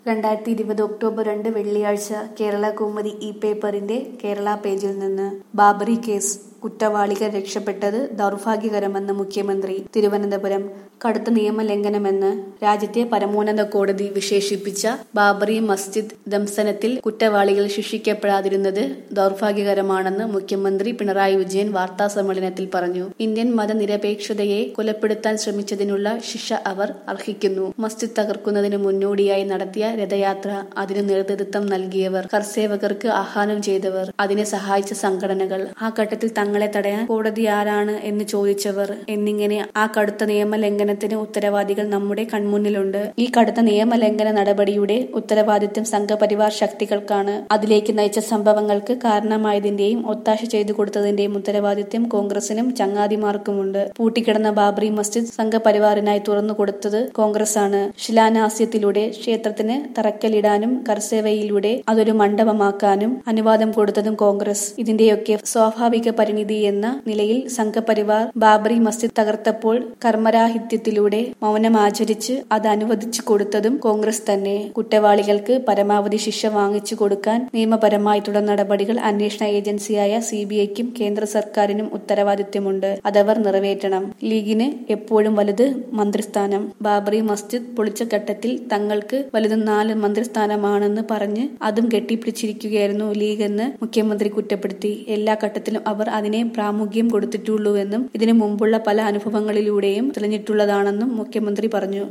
രണ്ടായിരത്തി ഇരുപത് ഒക്ടോബർ രണ്ട് വെള്ളിയാഴ്ച കേരള കൗമുദി ഇ പേപ്പറിന്റെ കേരള പേജിൽ നിന്ന് ബാബറി കേസ് കുറ്റവാളികൾ രക്ഷപ്പെട്ടത് ദൗർഭാഗ്യകരമെന്ന് മുഖ്യമന്ത്രി തിരുവനന്തപുരം കടുത്ത നിയമലംഘനമെന്ന് രാജ്യത്തെ പരമോന്നത കോടതി വിശേഷിപ്പിച്ച ബാബറി മസ്ജിദ് ദംസനത്തിൽ കുറ്റവാളികൾ ശിക്ഷിക്കപ്പെടാതിരുന്നത് ദൗർഭാഗ്യകരമാണെന്ന് മുഖ്യമന്ത്രി പിണറായി വിജയൻ വാർത്താ സമ്മേളനത്തിൽ പറഞ്ഞു ഇന്ത്യൻ മതനിരപേക്ഷതയെ കൊലപ്പെടുത്താൻ ശ്രമിച്ചതിനുള്ള ശിക്ഷ അവർ അർഹിക്കുന്നു മസ്ജിദ് തകർക്കുന്നതിന് മുന്നോടിയായി നടത്തിയ രഥയാത്ര അതിന് നേതൃത്വം നൽകിയവർ കർസേവകർക്ക് ആഹ്വാനം ചെയ്തവർ അതിനെ സഹായിച്ച സംഘടനകൾ ആ ഘട്ടത്തിൽ തങ്ങളെ തടയാൻ കോടതി ആരാണ് എന്ന് ചോദിച്ചവർ എന്നിങ്ങനെ ആ കടുത്ത നിയമലംഘനത്തിന് ഉത്തരവാദികൾ നമ്മുടെ കൺമുന്നിലുണ്ട് ഈ കടുത്ത നിയമലംഘന നടപടിയുടെ ഉത്തരവാദിത്വം സംഘപരിവാർ ശക്തികൾക്കാണ് അതിലേക്ക് നയിച്ച സംഭവങ്ങൾക്ക് കാരണമായതിന്റെയും ഒത്താശ ചെയ്തു കൊടുത്തതിന്റെയും ഉത്തരവാദിത്വം കോൺഗ്രസിനും ചങ്ങാതിമാർക്കുമുണ്ട് പൂട്ടിക്കിടന്ന ബാബറി മസ്ജിദ് സംഘപരിവാറിനായി തുറന്നു കൊടുത്തത് കോൺഗ്രസ് ആണ് ശിലാനാസ്യത്തിലൂടെ ക്ഷേത്രത്തിന് തറക്കല്ലിടാനും കർസേവയിലൂടെ അതൊരു മണ്ഡപമാക്കാനും അനുവാദം കൊടുത്തതും കോൺഗ്രസ് ഇതിന്റെയൊക്കെ സ്വാഭാവിക പരിണിതി എന്ന നിലയിൽ സംഘപരിവാർ ബാബറി മസ്ജിദ് തകർത്തപ്പോൾ കർമ്മരാഹിത്യത്തിലൂടെ മൗനം ആചരിച്ച് അത് അനുവദിച്ചു കൊടുത്തതും കോൺഗ്രസ് തന്നെ കുറ്റവാളികൾക്ക് പരമാവധി ശിക്ഷ വാങ്ങിച്ചു കൊടുക്കാൻ നിയമപരമായി തുടർ നടപടികൾ അന്വേഷണ ഏജൻസിയായ സി ബി ഐക്കും കേന്ദ്ര സർക്കാരിനും ഉത്തരവാദിത്വമുണ്ട് അതവർ നിറവേറ്റണം ലീഗിന് എപ്പോഴും വലുത് മന്ത്രിസ്ഥാനം ബാബറി മസ്ജിദ് പൊളിച്ച ഘട്ടത്തിൽ തങ്ങൾക്ക് വലുത് നാല് മന്ത്രിസ്ഥാനമാണെന്ന് പറഞ്ഞ് അതും കെട്ടിപ്പിടിച്ചിരിക്കുകയായിരുന്നു ലീഗെന്ന് മുഖ്യമന്ത്രി കുറ്റപ്പെടുത്തി എല്ലാ ഘട്ടത്തിലും അവർ അതിനെ പ്രാമുഖ്യം കൊടുത്തിട്ടുള്ളൂവെന്നും ഇതിനു മുമ്പുള്ള പല അനുഭവങ്ങളിലൂടെയും തെളിഞ്ഞിട്ടുള്ളതാണെന്നും മുഖ്യമന്ത്രി പറഞ്ഞു